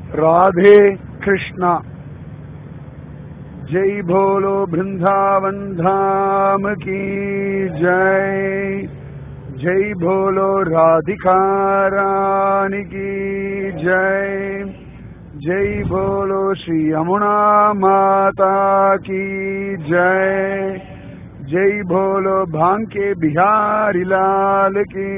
राधे कृष्णा जय भोलो वृंदावन धाम की जय जय भोलो राधिका रानी की जय जय बोलो श्री यमुना माता की जय जय बोलो भांके बिहारी लाल की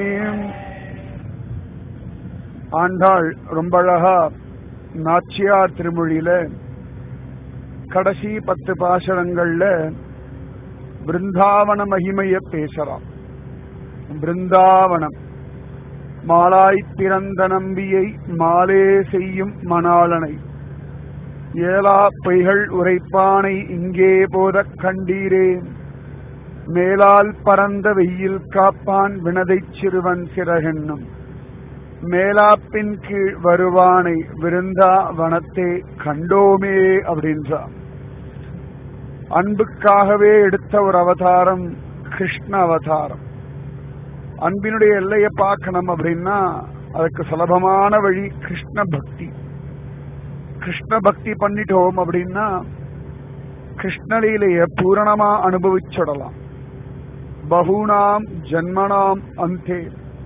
ஆண்டாள் ரொம்ப அழகா நாச்சியார் திருமொழியில கடைசி பத்து பாசரங்கள்ல பிருந்தாவன மகிமைய பேசலாம் பிருந்தாவனம் மாலாய் பிறந்த நம்பியை மாலே செய்யும் மணாளனை ஏலா பொய்கள் உரைப்பானை இங்கே போதக் கண்டீரே மேலால் பறந்த வெயில் காப்பான் வினதைச் சிறுவன் சிறகென்னும் மேலாப்பின் கீழ் வருவானை விருந்தா வனத்தே கண்டோமே அப்படின்றார் அன்புக்காகவே எடுத்த ஒரு அவதாரம் கிருஷ்ண அவதாரம் அன்பினுடைய எல்லையை பார்க்கணும் அப்படின்னா அதுக்கு சுலபமான வழி கிருஷ்ண பக்தி கிருஷ்ண பக்தி பண்ணிட்டோம் அப்படின்னா கிருஷ்ணலீலைய பூரணமா அனுபவிச்சுடலாம் பகூனாம் ஜன்மனாம் அந்தே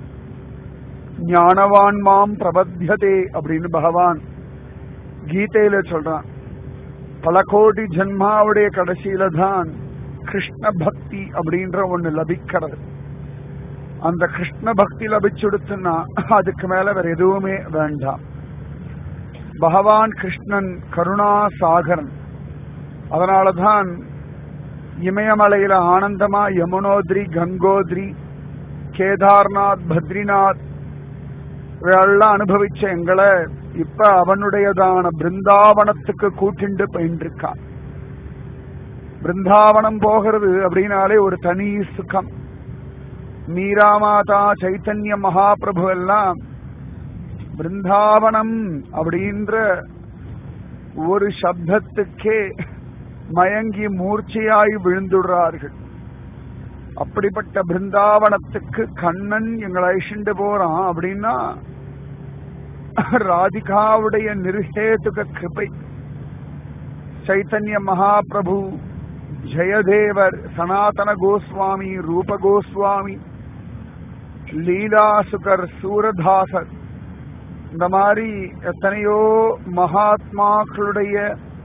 ஞானவான் மாம் பிரபத்தியதே அப்படின்னு பகவான் கீதையில சொல்றான் பல கோடி ஜன்மாவுடைய கடைசியில தான் கிருஷ்ண பக்தி அப்படின்ற ஒண்ணு லபிக்கிறது அந்த கிருஷ்ண பக்தி லபிச்சுடுத்துன்னா அதுக்கு மேல வேற எதுவுமே வேண்டாம் பகவான் கிருஷ்ணன் கருணா சாகரன் அதனாலதான் இமயமலையில ஆனந்தமா யமுனோத்ரி கங்கோத்ரி கேதார்நாத் பத்ரிநாத் இவையெல்லாம் அனுபவிச்ச எங்களை இப்ப அவனுடையதான பிருந்தாவனத்துக்கு கூட்டிண்டு பயின்றிருக்கான் பிருந்தாவனம் போகிறது அப்படின்னாலே ஒரு தனி சுகம் மீராமாதா சைத்தன்ய மகாபிரபு எல்லாம் பிருந்தாவனம் அப்படின்ற ஒரு சப்தத்துக்கே மயங்கி மூர்ச்சையாய் விழுந்துடுறார்கள் அப்படிப்பட்ட பிருந்தாவனத்துக்கு கண்ணன் எங்களை அழிச்சுண்டு போறான் அப்படின்னா ராதிகாவுடைய நிர்ஹேதுக கிருபை சைத்தன்ய மகாபிரபு ஜெயதேவர் சனாதன கோஸ்வாமி ரூப கோஸ்வாமி லீலாசுகர் சூரதாசர் இந்த மாதிரி எத்தனையோ மகாத்மாக்களுடைய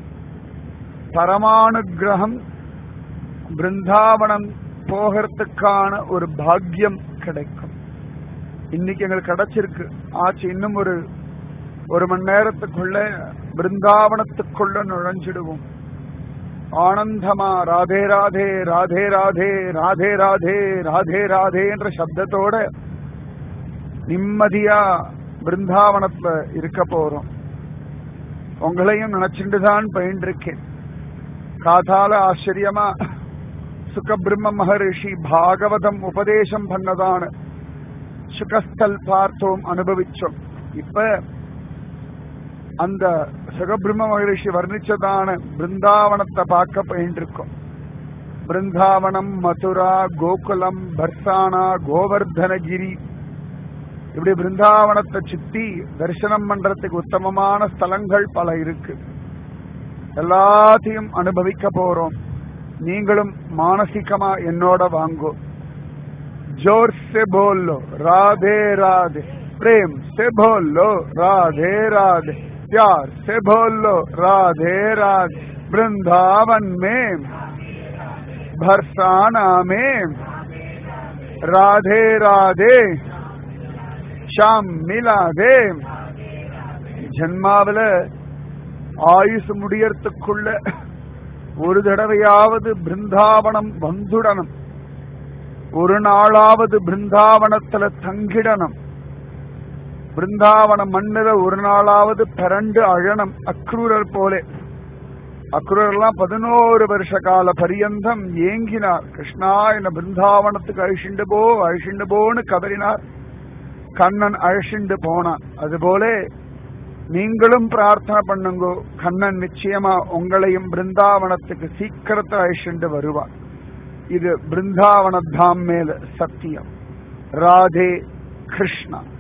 பரமானுகிரகம் பிருந்தாவனம் போகிறதுக்கான ஒரு பாக்கியம் கிடைக்கும் இன்னைக்கு எங்களுக்கு கிடைச்சிருக்கு ஆச்சு இன்னும் ஒரு ஒரு மணி நேரத்துக்குள்ள பிருந்தாவனத்துக்குள்ள நுழைஞ்சிடுவோம் ஆனந்தமா ராதே ராதே ராதே ராதே ராதே ராதே ராதே ராதே என்ற சப்தத்தோட நிம்மதியா பிருந்தாவனத்துல இருக்க போறோம் உங்களையும் நினைச்சுட்டு தான் பயின்றிருக்கேன் காதால ஆச்சரியமா சுகபிரம்ம மகரிஷி பாகவதம் உபதேசம் பண்ணதான சுகஸ்தல் பார்த்தோம் அனுபவிச்சோம் இப்ப அந்த சுகபிரம்ம மகரிஷி வர்ணிச்சதான பிருந்தாவனத்தை பார்க்க பயின்றிருக்கோம் பிருந்தாவனம் மதுரா கோகுலம் பர்சானா கோவர்தனகிரி இப்படி பிருந்தாவனத்தை சுத்தி தரிசனம் பண்றதுக்கு உத்தமமான ஸ்தலங்கள் பல இருக்கு எல்லாத்தையும் அனுபவிக்க போறோம் நீங்களும் மானசிகமா என்னோட வாங்கோ जोर से बोलो राधे राधे प्रेम से बोलो राधे राधे प्यार से बोलो राधे राधे वृंदावन में भरसाना में राधे राधे ஷாம் மிலாதே ஜன்மாவில ஆயுசு முடியறதுக்குள்ள ஒரு தடவையாவது பிருந்தாவனம் வந்துடணும் ஒரு நாளாவது பிருந்தாவனத்துல தங்கிடணும் பிருந்தாவன மண்ணில ஒரு நாளாவது பிறண்டு அழனம் அக்ரூரர் போலே அக்ரூரெல்லாம் பதினோரு வருஷ கால பரியந்தம் ஏங்கினார் கிருஷ்ணா என்ன பிருந்தாவனத்துக்கு அழிச்சுண்டு போ அழிச்சுண்டு போன்னு கதறினார் கண்ணன் அழிச்சுண்டு போனான் அதுபோல நீங்களும் பிரார்த்தனை பண்ணுங்கோ கண்ணன் நிச்சயமா உங்களையும் பிருந்தாவனத்துக்கு சீக்கிரத்தை அழிச்சுண்டு வருவார் இது பிருந்தாவன தாம் மேல சத்தியம் ராதே கிருஷ்ணா